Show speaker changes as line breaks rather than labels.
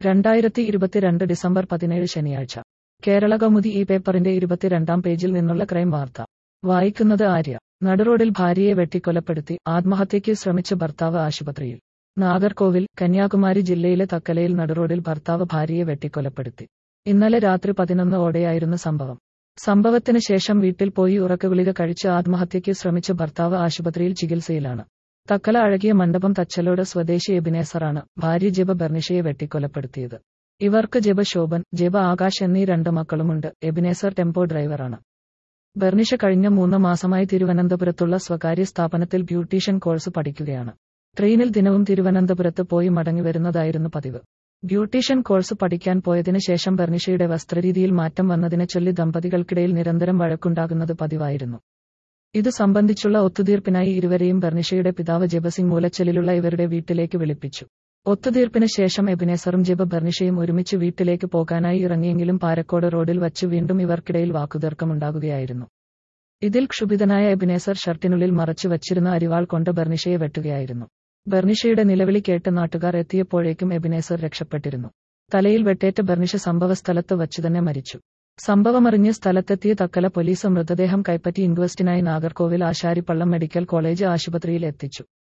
രണ്ടായിരത്തി ഇരുപത്തിരണ്ട് ഡിസംബർ പതിനേഴ് ശനിയാഴ്ച കേരള കൗമുദി ഈ പേപ്പറിന്റെ ഇരുപത്തിരണ്ടാം പേജിൽ നിന്നുള്ള ക്രൈം വാർത്ത വായിക്കുന്നത് ആര്യ നടുറോഡിൽ ഭാര്യയെ വെട്ടിക്കൊലപ്പെടുത്തി ആത്മഹത്യയ്ക്ക് ശ്രമിച്ച ഭർത്താവ് ആശുപത്രിയിൽ നാഗർകോവിൽ കന്യാകുമാരി ജില്ലയിലെ തക്കലയിൽ നടുറോഡിൽ ഭർത്താവ് ഭാര്യയെ വെട്ടിക്കൊലപ്പെടുത്തി ഇന്നലെ രാത്രി പതിനൊന്ന് ഓടെയായിരുന്നു സംഭവം സംഭവത്തിന് ശേഷം വീട്ടിൽ പോയി ഉറക്കഗുളിക കഴിച്ച് ആത്മഹത്യയ്ക്ക് ശ്രമിച്ച ഭർത്താവ് ആശുപത്രിയിൽ ചികിത്സയിലാണ് തക്കല അഴകിയ മണ്ഡപം തച്ചലോട് സ്വദേശി എബിനേസറാണ് ഭാര്യ ജബ ബെർണിഷയെ വെട്ടിക്കൊലപ്പെടുത്തിയത് ഇവർക്ക് ജബ ശോഭൻ ജബ ആകാശ് എന്നീ രണ്ട് മക്കളുമുണ്ട് എബിനേസർ ടെമ്പോ ഡ്രൈവറാണ് ബെർണിഷ കഴിഞ്ഞ മൂന്ന് മാസമായി തിരുവനന്തപുരത്തുള്ള സ്വകാര്യ സ്ഥാപനത്തിൽ ബ്യൂട്ടീഷ്യൻ കോഴ്സ് പഠിക്കുകയാണ് ട്രെയിനിൽ ദിനവും തിരുവനന്തപുരത്ത് പോയി മടങ്ങിവരുന്നതായിരുന്നു പതിവ് ബ്യൂട്ടീഷ്യൻ കോഴ്സ് പഠിക്കാൻ പോയതിനു ശേഷം ബെർണിഷയുടെ വസ്ത്രരീതിയിൽ മാറ്റം വന്നതിനെ ചൊല്ലി ദമ്പതികൾക്കിടയിൽ നിരന്തരം വഴക്കുണ്ടാകുന്നത് പതിവായിരുന്നു ഇത് സംബന്ധിച്ചുള്ള ഒത്തുതീർപ്പിനായി ഇരുവരെയും ബെർണിഷയുടെ പിതാവ് ജബസിംഗ് മൂലച്ചലിലുള്ള ഇവരുടെ വീട്ടിലേക്ക് വിളിപ്പിച്ചു ഒത്തുതീർപ്പിന് ശേഷം എബിനേസറും ജബ ബെർണിഷയും ഒരുമിച്ച് വീട്ടിലേക്ക് പോകാനായി ഇറങ്ങിയെങ്കിലും പാരക്കോട് റോഡിൽ വച്ച് വീണ്ടും ഇവർക്കിടയിൽ വാക്കുതർക്കമുണ്ടാകുകയായിരുന്നു ഇതിൽ ക്ഷുഭിതനായ എബിനേസർ ഷർട്ടിനുള്ളിൽ മറച്ചു വച്ചിരുന്ന അരിവാൾ കൊണ്ട് ബെർണിഷയെ വെട്ടുകയായിരുന്നു ബെർണിഷയുടെ നിലവിളി കേട്ട് നാട്ടുകാർ എത്തിയപ്പോഴേക്കും എബിനേസർ രക്ഷപ്പെട്ടിരുന്നു തലയിൽ വെട്ടേറ്റ ബെർണിഷ സംഭവസ്ഥലത്ത് വച്ചുതന്നെ മരിച്ചു സംഭവമറിഞ്ഞ് സ്ഥലത്തെത്തിയ തക്കല പോലീസ് മൃതദേഹം കൈപ്പറ്റി ഇൻക്വസ്റ്റിനായി നാഗർകോവിൽ ആശാരിപ്പള്ളം മെഡിക്കൽ കോളേജ് ആശുപത്രിയിൽ എത്തിച്ചു